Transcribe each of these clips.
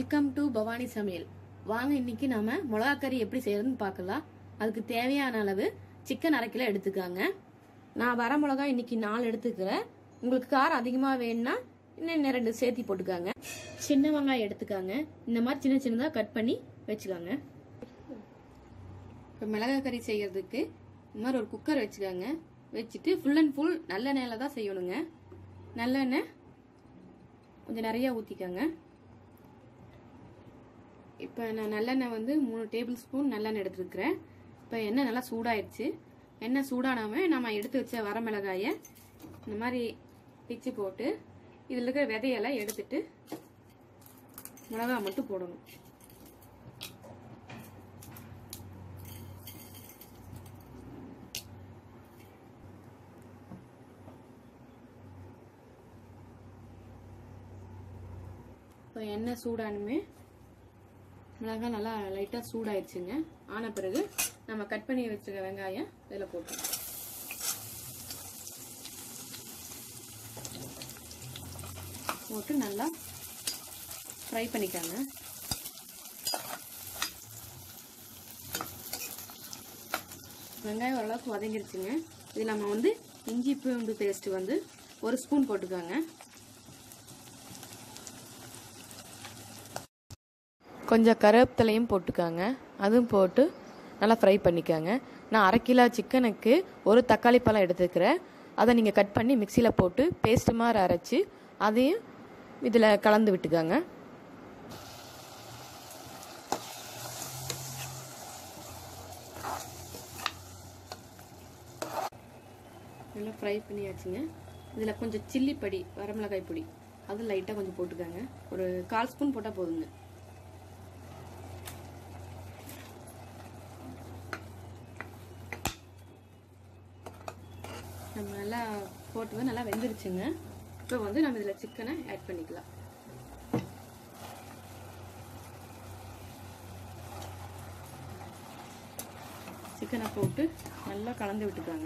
welcome to Bhavani சமையல் வாங்க இன்னைக்கு நாம மிளகா கறி எப்படி செய்யறதுன்னு பார்க்கலாம் அதுக்கு தேவையான அளவு சிக்கன் அரை கிலோ எடுத்துக்காங்க நான் வர மிளகா இன்னைக்கு நாலு எடுத்துக்கிறேன் உங்களுக்கு காரம் அதிகமாக வேணும்னா இன்னும் இன்னும் ரெண்டு சேர்த்தி போட்டுக்காங்க சின்ன வெங்காயம் எடுத்துக்காங்க இந்த மாதிரி சின்ன சின்னதாக கட் பண்ணி வச்சுக்காங்க இப்போ மிளகாய் கறி செய்யறதுக்கு இந்த மாதிரி ஒரு குக்கர் வச்சுக்காங்க வச்சுட்டு ஃபுல் அண்ட் ஃபுல் நல்லெண்ணெயில தான் செய்யணுங்க நல்லெண்ணெய் கொஞ்சம் நிறைய ஊற்றிக்கோங்க இப்போ நான் நல்லெண்ணெய் வந்து மூணு டேபிள் ஸ்பூன் நல்லெண்ணெய் எடுத்துருக்கிறேன் இப்போ எண்ணெய் நல்லா சூடாயிடுச்சு எண்ணெய் சூடானாம நம்ம எடுத்து வச்ச வரமிளகாயை இந்த மாதிரி பிச்சு போட்டு இதில் இருக்கிற விதையெல்லாம் எடுத்துட்டு மிளகா மட்டும் போடணும் இப்போ எண்ணெய் சூடானுமே மிளகாய் நல்லா லைட்டாக சூடாயிடுச்சுங்க ஆன பிறகு நம்ம கட் பண்ணி வச்சுருக்க வெங்காயம் இதில் போட்டுருவோம் போட்டு நல்லா ஃப்ரை பண்ணிக்காங்க வெங்காயம் ஓரளவுக்கு வதங்கிருச்சுங்க இது நம்ம வந்து இஞ்சி பூண்டு பேஸ்ட் வந்து ஒரு ஸ்பூன் போட்டுக்கோங்க கொஞ்சம் கருவேப்பிலையும் போட்டுக்காங்க அதுவும் போட்டு நல்லா ஃப்ரை பண்ணிக்கோங்க நான் அரை கிலோ சிக்கனுக்கு ஒரு தக்காளி பழம் எடுத்துக்கிறேன் அதை நீங்கள் கட் பண்ணி மிக்சியில் போட்டு பேஸ்ட் மாதிரி அரைச்சி அதையும் இதில் கலந்து விட்டுக்கோங்க நல்லா ஃப்ரை பண்ணியாச்சுங்க இதில் கொஞ்சம் சில்லி பொடி வரமிளகாய் பொடி அது லைட்டாக கொஞ்சம் போட்டுக்கோங்க ஒரு கால் ஸ்பூன் போட்டால் போதுங்க நம்ம நல்லா போட்டு நல்லா வெந்துருச்சுங்க இப்போ வந்து நம்ம இதில் சிக்கனை ஆட் பண்ணிக்கலாம் சிக்கனை போட்டு நல்லா கலந்து விட்டுக்காங்க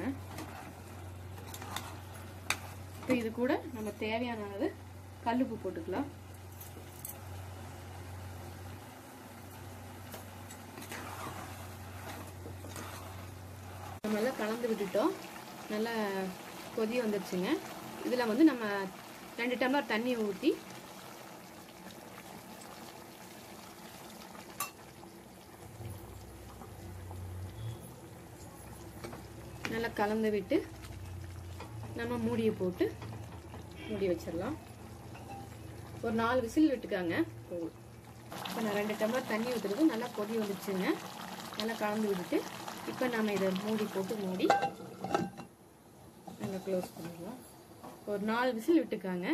இப்போ இது கூட நம்ம தேவையானது கல்லுப்பு போட்டுக்கலாம் நம்ம நல்லா கலந்து விட்டுட்டோம் நல்லா கொதி வந்துருச்சுங்க இதில் வந்து நம்ம ரெண்டு டம்ளர் தண்ணி ஊற்றி நல்லா கலந்து விட்டு நம்ம மூடியை போட்டு மூடி வச்சிடலாம் ஒரு நாலு விசில் விட்டுக்காங்க போதும் இப்போ நான் ரெண்டு டம்ளர் தண்ணி ஊற்றுறது நல்லா கொதி வந்துருச்சுங்க நல்லா கலந்து விட்டுட்டு இப்போ நம்ம இதை மூடி போட்டு மூடி நல்லா க்ளோஸ் பண்ணிடலாம் ஒரு நாலு விசில் விட்டுக்காங்க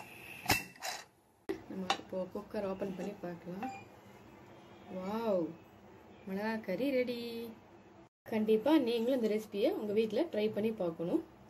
நம்ம இப்போ குக்கர் ஓப்பன் பண்ணி பார்க்கலாம் வாவ் மிளகா கறி ரெடி கண்டிப்பாக நீங்களும் இந்த ரெசிபியை உங்கள் வீட்டில் ட்ரை பண்ணி பார்க்கணும்